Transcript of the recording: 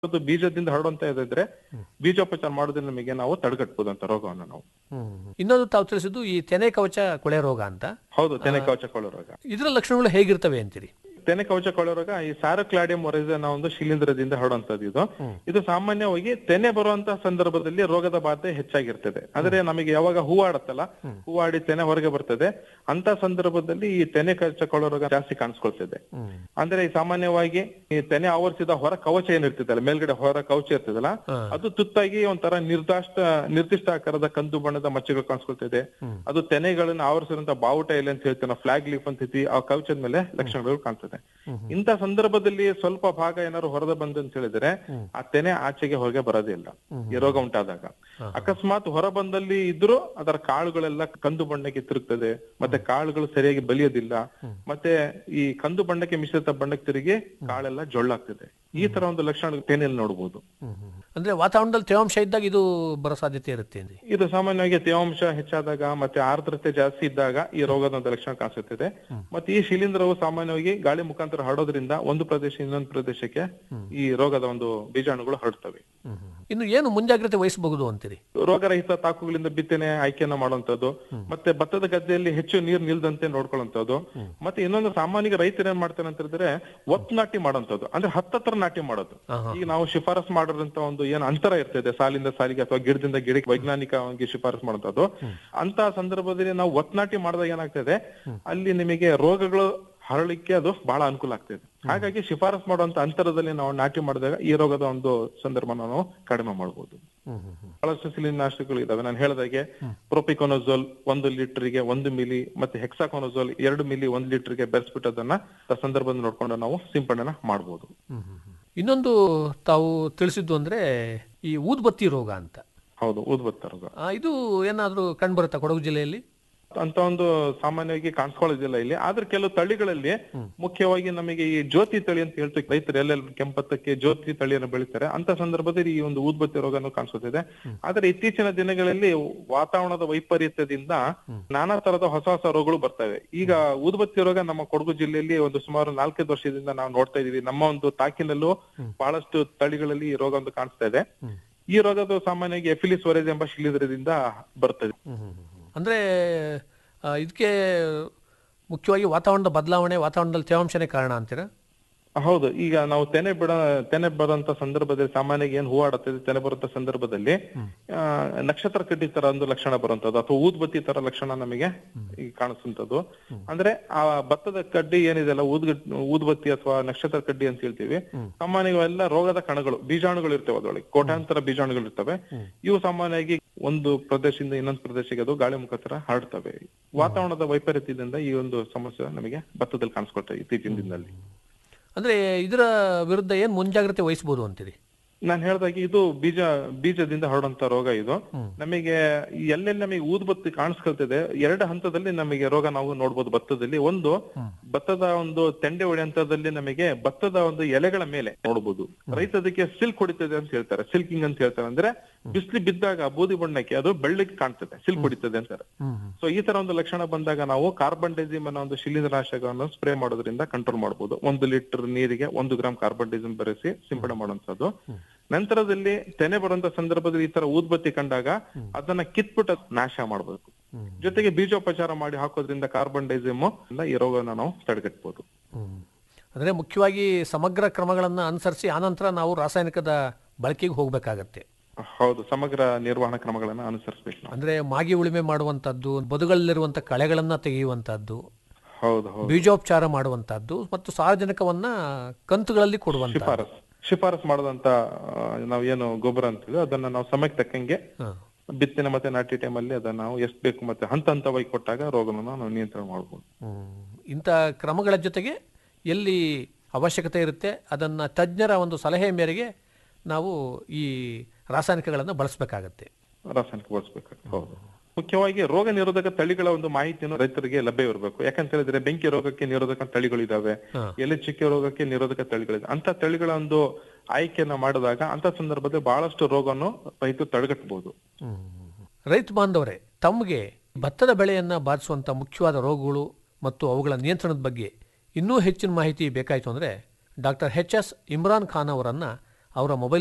ಅದು ಬೀಜದಿಂದ ಹರಡುವಂತ ಇದ್ರೆ ಬೀಜೋಪಚಾರ ಮಾಡೋದ್ರಿಂದ ನಮಗೆ ನಾವು ತಡೆಗಟ್ಟಬಹುದಂತ ರೋಗವನ್ನು ನಾವು ಇನ್ನೊಂದು ತಾವು ತಿಳಿಸಿದ್ದು ಈ ತೆನೆ ಕವಚ ಕೊಳೆ ರೋಗ ಅಂತ ಹೌದು ತೆನೆ ಕವಚ ಕೊಳ್ಳೋ ರೋಗ ಇದರ ಲಕ್ಷಣಗಳು ಹೇಗಿರ್ತವೆ ಅಂತೀರಿ ತೆನೆ ಕವಚ ಕೊಳ್ಳೋ ರೋಗ ಈ ಸ್ಯಾರೋಕ್ಲಾಡಿಯಂ ಒರೈಸನ ಒಂದು ಶಿಲೀಂಧ್ರದಿಂದ ಹರಡುವಂತದ್ದು ಇದು ಇದು ಸಾಮಾನ್ಯವಾಗಿ ತೆನೆ ಬರುವಂತ ಸಂದರ್ಭದಲ್ಲಿ ರೋಗದ ಬಾಧೆ ಹೆಚ್ಚಾಗಿರ್ತದೆ ಅಂದ್ರೆ ನಮಗೆ ಯಾವಾಗ ಹೂವಾಡತ್ತಲ್ಲ ಹೂವಾಡಿ ತೆನೆ ಹೊರಗೆ ಬರ್ತದೆ ಅಂತ ಸಂದರ್ಭದಲ್ಲಿ ಈ ತೆನೆ ಕವಚ ಕೊಳ್ಳೋ ರೋಗ ಜಾಸ್ತಿ ಕಾಣಿಸ್ಕೊಳ್ತದೆ ಅಂದ್ರೆ ಈ ಸಾಮಾನ್ಯವಾಗಿ ಈ ತೆನೆ ಆವರಿಸಿದ ಹೊರ ಕವಚ ಏನಿರ್ತದಲ್ಲ ಮೇಲ್ಗಡೆ ಹೊರ ಕವಚ ಇರ್ತದಲ್ಲ ಅದು ತುತ್ತಾಗಿ ಒಂಥರ ನಿರ್ದಾಷ್ಟ ನಿರ್ದಿಷ್ಟ ಆಕಾರದ ಕಂದು ಬಣ್ಣದ ಮಚ್ಚೆಗಳು ಕಾಣಿಸ್ಕೊಳ್ತಿದೆ ಅದು ತೆನೆಗಳನ್ನ ಆವರಿಸಿರುವಂತ ಬಾವುಟ ಎಲೆ ಅಂತ ಹೇಳ್ತೀವಿ ನಾವು ಫ್ಲಾಗ್ ಲೀಫ್ ಅಂತ ಹೇಳ್ತೀವಿ ಆ ಕವಚದ ಮೇಲೆ ಲಕ್ಷಣಗಳು ಕಾಣ್ತದೆ ಇಂಥ ಸಂದರ್ಭದಲ್ಲಿ ಸ್ವಲ್ಪ ಭಾಗ ಏನಾದ್ರು ಹೊರದ ಬಂದು ಅಂತ ಹೇಳಿದ್ರೆ ಆ ತೆನೆ ಆಚೆಗೆ ಹೊರಗೆ ಬರೋದೇ ಇಲ್ಲ ಈ ರೋಗ ಉಂಟಾದಾಗ ಅಕಸ್ಮಾತ್ ಹೊರ ಬಂದಲ್ಲಿ ಇದ್ರೂ ಅದರ ಕಾಳುಗಳೆಲ್ಲ ಕಂದು ಬಣ್ಣಕ್ಕೆ ತಿರುಗ್ತದೆ ಮತ್ತೆ ಕಾಳುಗಳು ಸರಿಯಾಗಿ ಬಲಿಯೋದಿಲ್ಲ ಮತ್ತೆ ಈ ಕಂದು ಬಣ್ಣಕ್ಕೆ ಮಿಶ್ರಿತ ಬಣ್ಣಕ್ಕೆ ತಿರುಗಿ ಕಾಳೆಲ್ಲ ಜೊಳ್ಳಾಗ್ತದೆ ಈ ತರ ಒಂದು ಲಕ್ಷಣ ತೆನೆಯಲ್ಲಿ ನೋಡಬಹುದು ಅಂದ್ರೆ ವಾತಾವರಣದಲ್ಲಿ ತೇವಾಂಶ ಇದ್ದಾಗ ಇದು ಬರೋ ಸಾಧ್ಯತೆ ಇರುತ್ತೆ ಅಂದ್ರಿ ಇದು ಸಾಮಾನ್ಯವಾಗಿ ತೇವಾಂಶ ಹೆಚ್ಚಾದಾಗ ಮತ್ತೆ ಆರ್ದ್ರತೆ ಜಾಸ್ತಿ ಇದ್ದಾಗ ಈ ರೋಗದ ಒಂದು ಲಕ್ಷಣ ಕಾಣಿಸುತ್ತದೆ ಮತ್ತೆ ಈ ಶಿಲೀಂಧ್ರವು ಸಾಮಾನ್ಯವಾಗಿ ಗಾಳಿ ಮುಖಾಂತರ ಹರಡೋದ್ರಿಂದ ಒಂದು ಪ್ರದೇಶ ಇನ್ನೊಂದು ಪ್ರದೇಶಕ್ಕೆ ಈ ರೋಗದ ಒಂದು ಬೀಜಾಣುಗಳು ಹರಡ್ತವೆ ಇನ್ನು ಏನು ಮುಂಜಾಗ್ರತೆ ವಹಿಸಬಹುದು ಅಂತೀರಿ ರೋಗರಹಿತ ತಾಕುಗಳಿಂದ ಬಿತ್ತನೆ ಆಯ್ಕೆಯನ್ನ ಮಾಡುವಂತದ್ದು ಮತ್ತೆ ಭತ್ತದ ಗದ್ದೆಯಲ್ಲಿ ಹೆಚ್ಚು ನೀರು ನಿಲ್ದಂತೆ ನೋಡ್ಕೊಳ್ಳುವಂತದ್ದು ಮತ್ತೆ ಇನ್ನೊಂದು ಸಾಮಾನ್ಯ ರೈತರು ಏನ್ ಮಾಡ್ತಾರೆ ಅಂತ ಹೇಳಿದ್ರೆ ಒತ್ ನಾಟಿ ಮಾಡುವಂತದ್ದು ಅಂದ್ರೆ ಹತ್ತತ್ರ ನಾಟಿ ಮಾಡೋದು ಈಗ ನಾವು ಶಿಫಾರಸ್ ಮಾಡಿರೋಂತ ಒಂದು ಏನ್ ಅಂತರ ಇರ್ತದೆ ಸಾಲಿಂದ ಸಾಲಿಗೆ ಅಥವಾ ಗಿಡದಿಂದ ಗಿಡಕ್ಕೆ ವೈಜ್ಞಾನಿಕವಾಗಿ ಶಿಫಾರಸ್ ಮಾಡುವಂತದ್ದು ಅಂತ ಸಂದರ್ಭದಲ್ಲಿ ನಾವು ಒತ್ನಾಟಿ ಮಾಡಿದಾಗ ಏನಾಗ್ತದೆ ಅಲ್ಲಿ ನಿಮಗೆ ರೋಗಗಳು ಹರಳಿಕ್ಕೆ ಅದು ಬಹಳ ಅನುಕೂಲ ಆಗ್ತದೆ ಹಾಗಾಗಿ ಶಿಫಾರಸ್ ಮಾಡುವಂತ ಅಂತರದಲ್ಲಿ ನಾವು ನಾಟಿ ಮಾಡಿದಾಗ ಈ ರೋಗದ ಒಂದು ಸಂದರ್ಭ ನಾವು ಕಡಿಮೆ ಮಾಡಬಹುದು ಬಹಳಷ್ಟು ಶಿಲೀನಾಶಕಗಳು ಇದಾವೆ ನಾನು ಹೇಳಿದಾಗೆ ಪ್ರೊಪಿಕೊನೋಜೋಲ್ ಒಂದು ಲೀಟರ್ಗೆ ಒಂದು ಮಿಲಿ ಮತ್ತೆ ಹೆಕ್ಸಾಕೊನೋಜೋಲ್ ಎರಡು ಮಿಲಿ ಒಂದು ಲೀಟರ್ಗೆ ಬೆರೆಸ್ಬಿಟ್ಟು ಅದನ್ನ ಆ ಸಂದರ್ಭದಲ್ಲಿ ನೋಡ್ಕೊಂಡು ನಾವು ಸಿಂಪಡಣೆ ಮಾಡಬಹುದು ಇನ್ನೊಂದು ತಾವು ತಿಳಿಸಿದ್ದು ಅಂದ್ರೆ ಈ ಊದ್ಬತ್ತಿ ರೋಗ ಅಂತ ಹೌದು ಊದ್ಬತ್ತ ರೋಗ ಆ, ಇದು ಏನಾದ್ರೂ ಕಂಡುಬರುತ್ತಾ ಕೊಡಗು ಜಿಲ್ಲೆಯಲ್ಲಿ ಅಂತ ಒಂದು ಸಾಮಾನ್ಯವಾಗಿ ಕಾಣಿಸ್ಕೊಳ್ಳೋದಿಲ್ಲ ಇಲ್ಲಿ ಆದ್ರೆ ಕೆಲವು ತಳಿಗಳಲ್ಲಿ ಮುಖ್ಯವಾಗಿ ನಮಗೆ ಈ ಜ್ಯೋತಿ ತಳಿ ಅಂತ ಹೇಳ್ತೀವಿ ರೈತರು ಎಲ್ಲೆಲ್ಲ ಕೆಂಪತ್ತಕ್ಕೆ ಜ್ಯೋತಿ ತಳಿಯನ್ನು ಬೆಳಿತಾರೆ ಅಂತ ಸಂದರ್ಭದಲ್ಲಿ ಈ ಒಂದು ಊದ್ಬತ್ತಿ ರೋಗನು ಕಾಣಿಸುತ್ತಿದೆ ಆದ್ರೆ ಇತ್ತೀಚಿನ ದಿನಗಳಲ್ಲಿ ವಾತಾವರಣದ ವೈಪರೀತ್ಯದಿಂದ ನಾನಾ ತರದ ಹೊಸ ಹೊಸ ರೋಗಗಳು ಬರ್ತವೆ ಈಗ ಊದ್ಬತ್ತಿ ರೋಗ ನಮ್ಮ ಕೊಡಗು ಜಿಲ್ಲೆಯಲ್ಲಿ ಒಂದು ಸುಮಾರು ನಾಲ್ಕೈದು ವರ್ಷದಿಂದ ನಾವು ನೋಡ್ತಾ ಇದೀವಿ ನಮ್ಮ ಒಂದು ತಾಕಿನಲ್ಲೂ ಬಹಳಷ್ಟು ತಳಿಗಳಲ್ಲಿ ಈ ರೋಗ ಒಂದು ಕಾಣಿಸ್ತಾ ಇದೆ ಈ ರೋಗದ ಸಾಮಾನ್ಯವಾಗಿ ಎಫಿಲಿಸ್ ವರೇಜ್ ಎಂಬ ಶಿಲೀಂಧ್ರದಿಂದ ಬರ್ತದೆ ಅಂದ್ರೆ ಆ, ಇದಕ್ಕೆ ಮುಖ್ಯವಾಗಿ ವಾತಾವರಣದ ಬದಲಾವಣೆ ವಾತಾವರಣದಲ್ಲಿ ತೇವಾಂಶನೇ ಕಾರಣ ಅಂತೀರಾ ಹೌದು ಈಗ ನಾವು ತೆನೆ ಬಿಡ ತೆನೆ ಬರುವಂತ ಸಂದರ್ಭದಲ್ಲಿ ಸಾಮಾನ್ಯವಾಗಿ ಏನ್ ಹೂವಾಡುತ್ತದೆ ತೆನೆ ಬರುವಂತ ಸಂದರ್ಭದಲ್ಲಿ ಆ, ನಕ್ಷತ್ರ ಕಡ್ಡಿ ತರ ಒಂದು ಲಕ್ಷಣ ಬರುವಂತದ್ದು ಅಥವಾ ಊದ್ಬತ್ತಿ ತರ ಲಕ್ಷಣ ನಮಗೆ ಈಗ ಕಾಣಿಸುವಂತದ್ದು ಅಂದ್ರೆ ಆ ಭತ್ತದ ಕಡ್ಡಿ ಏನಿದೆಲ್ಲ ಊದ್ ಊದ್ಬತ್ತಿ ಅಥವಾ ನಕ್ಷತ್ರ ಕಡ್ಡಿ ಅಂತ ಹೇಳ್ತೀವಿ ಸಾಮಾನ್ಯವಾಗಿ ಎಲ್ಲ ರೋಗದ ಕಣಗಳು ಬೀಜಾಣುಗಳು ಇರ್ತವೆ ಅದರೊಳಗೆ ಕೋಟ್ಯಾಂತರ ಬೀಜಾಣುಗಳು ಇರ್ತವೆ ಇವು ಸಾಮಾನ್ಯವಾಗಿ ಒಂದು ಪ್ರದೇಶದಿಂದ ಇನ್ನೊಂದು ಪ್ರದೇಶಕ್ಕೆ ಅದು ಗಾಳಿ ಮುಖಾಂತರ ಹರಡ್ತವೆ ವಾತಾವರಣದ ವೈಪರೀತ್ಯದಿಂದ ಈ ಒಂದು ಸಮಸ್ಯೆ ನಮಗೆ ಭತ್ತದಲ್ಲಿ ಕಾಣಿಸ್ಕೊಳ್ತವೆ ಇತ್ತೀಚಿನ ದಿನದಲ್ಲಿ ಅಂದ್ರೆ ಇದರ ವಿರುದ್ಧ ಏನ್ ಮುಂಜಾಗ್ರತೆ ವಹಿಸಬಹುದು ಅಂತೀರಿ ನಾನು ಹೇಳ್ದಾಗೆ ಇದು ಬೀಜ ಬೀಜದಿಂದ ಹರಡುವಂತ ರೋಗ ಇದು ನಮಗೆ ಎಲ್ಲೆಲ್ಲಿ ನಮಗೆ ಊದ್ಬತ್ತಿ ಕಾಣಿಸ್ಕೊಳ್ತಿದೆ ಎರಡು ಹಂತದಲ್ಲಿ ನಮಗೆ ರೋಗ ನಾವು ನೋಡ್ಬೋದು ಭತ್ತದಲ್ಲಿ ಒಂದು ಭತ್ತದ ಒಂದು ತೆಂಡೆ ಹೊಡೆಯಂತದಲ್ಲಿ ನಮಗೆ ಭತ್ತದ ಒಂದು ಎಲೆಗಳ ಮೇಲೆ ನೋಡಬಹುದು ರೈತ ಅದಕ್ಕೆ ಸಿಲ್ಕ್ ಹೊಡಿತದೆ ಅಂತ ಹೇಳ್ತಾರೆ ಸಿಲ್ಕಿಂಗ್ ಅಂತ ಹೇಳ್ತಾರೆ ಅಂದ್ರೆ ಬಿಸಿಲು ಬಿದ್ದಾಗ ಬೂದಿ ಬಣ್ಣಕ್ಕೆ ಅದು ಬೆಳ್ಳಗೆ ಕಾಣ್ತದೆ ಸಿಲ್ಕ್ ಹೊಡಿತದೆ ಅಂತಾರೆ ಸೊ ಈ ತರ ಒಂದು ಲಕ್ಷಣ ಬಂದಾಗ ನಾವು ಕಾರ್ಬನ್ ಡೈಸಿಮ್ ಅನ್ನೋ ಒಂದು ಶಿಲೀಂಧ್ರನಾಶಕವನ್ನು ಸ್ಪ್ರೇ ಮಾಡೋದ್ರಿಂದ ಕಂಟ್ರೋಲ್ ಮಾಡಬಹುದು ಒಂದು ಲೀಟರ್ ನೀರಿಗೆ ಒಂದು ಗ್ರಾಮ್ ಕಾರ್ಬನ್ ಡೈಸಿಮ್ ಬೆರೆಸಿ ಸಿಂಪಡಣೆ ಮಾಡುವಂತದ್ದು ನಂತರದಲ್ಲಿ ತೆನೆ ಬರುವಂತ ಸಂದರ್ಭದಲ್ಲಿ ಈ ತರ ಊದ್ಬತ್ತಿ ಕಂಡಾಗ ಅದನ್ನ ಕಿತ್ಬಿಟ್ಟು ಅದ್ ನಾಶ ಮಾಡಬೇಕು ಜೊತೆಗೆ ಬೀಜೋಪಚಾರ ಮಾಡಿ ಹಾಕೋದ್ರಿಂದ ಕಾರ್ಬನ್ ಡೈಸಿಮ್ ಈ ರೋಗನ ನಾವು ತಡೆಗಟ್ಟಬಹುದು ಅಂದ್ರೆ ಮುಖ್ಯವಾಗಿ ಸಮಗ್ರ ಕ್ರಮಗಳನ್ನ ಅನುಸರಿಸಿ ಆನಂತರ ನಾವು ರಾಸಾಯನಿಕದ ಬಳಕೆಗೆ ಹೋಗ್ಬೇಕಾಗತ್ತೆ ಹೌದು ಸಮಗ್ರ ನಿರ್ವಹಣಾ ಕ್ರಮಗಳನ್ನ ಅನುಸರಿಸಬೇಕು ನಾವು ಅಂದ್ರೆ ಮಾಗಿ ಉಳುಮೆ ಮಾಡುವಂತದ್ದು ಬದುಗಳಲ್ಲಿರುವಂತ ಕಳೆಗಳನ್ನ ತೆಗೆಯುವಂತದ್ದು ಹೌದು ಹೌದು ಬೀಜೋಪಚಾರ ಮಾಡುವಂತದ್ದು ಮತ್ತು ಸಾರ್ವಜನಿಕವನ್ನ ಕಂತುಗಳಲ್ಲಿ ಕೊಡುವಂತ ಶಿಫಾರಸ್ ಶಿಫಾರಸ್ ಮಾಡದಂತ ನಾವೇನು ಗೊಬ್ಬರ ಅಂತೀವಿ ಅದನ್ನ ನಾವು ಸಮಯಕ್ಕೆ ತಕ್ಕಂಗೆ ಬಿತ್ತನೆ ಮತ್ತೆ ನಾಟಿ ಟೈಮಲ್ಲಿ ಅದನ್ನ ನಾವು ಎಷ್ಟು ಬೇಕು ಮತ್ತೆ ಹಂತ ಹಂತವಾಗಿ ಕೊಟ್ಟಾಗ ರೋಗನ ನಾವು ನಿಯಂತ್ರಣ ಮಾಡಬಹುದು ಇಂಥ ಕ್ರಮಗಳ ಜೊತೆಗೆ ಎಲ್ಲಿ ಅವಶ್ಯಕತೆ ಇರುತ್ತೆ ಅದನ್ನ ತಜ್ಞರ ಒಂದು ಸಲಹೆ ಮೇರೆಗೆ ನಾವು ಈ ರಾಸಾಯನಿಕಗಳನ್ನು ಬಳಸಬೇಕಾಗತ್ತೆ ರಾಸಾಯನಿಕ ಬಳಸಬೇಕಾಗ್ತದೆ ಹೌದು ಮುಖ್ಯವಾಗಿ ರೋಗ ನಿರೋಧಕ ತಳಿಗಳ ಒಂದು ಮಾಹಿತಿಯನ್ನು ರೈತರಿಗೆ ಲಭ್ಯವಿರಬೇಕು ಯಾಕಂತ ಹೇಳಿದ್ರೆ ಬೆಂಕಿ ರೋಗಕ್ಕೆ ನಿರೋಧಕ ತಳಿಗಳಿದಾವೆ ಎಲೆ ಚುಕ್ಕೆ ರೋಗಕ್ಕೆ ನಿರೋಧಕ ತಳಿಗಳಿದೆ ಅಂತ ತಳಿಗಳ ಒಂದು ಆಯ್ಕೆಯನ್ನ ಮಾಡಿದಾಗ ಅಂತ ಸಂದರ್ಭದಲ್ಲಿ ಬಹಳಷ್ಟು ರೋಗವನ್ನು ರೈತರು ತಡೆಗಟ್ಟಬಹುದು ರೈತ ಬಾಂಧವರೇ ತಮಗೆ ಭತ್ತದ ಬೆಳೆಯನ್ನ ಬಾಧಿಸುವಂತ ಮುಖ್ಯವಾದ ರೋಗಗಳು ಮತ್ತು ಅವುಗಳ ನಿಯಂತ್ರಣದ ಬಗ್ಗೆ ಇನ್ನೂ ಹೆಚ್ಚಿನ ಮಾಹಿತಿ ಬೇಕಾಯಿತು ಅಂದರೆ doctor H S Imran Khan ಅವರನ್ನು ಅವರ ಮೊಬೈಲ್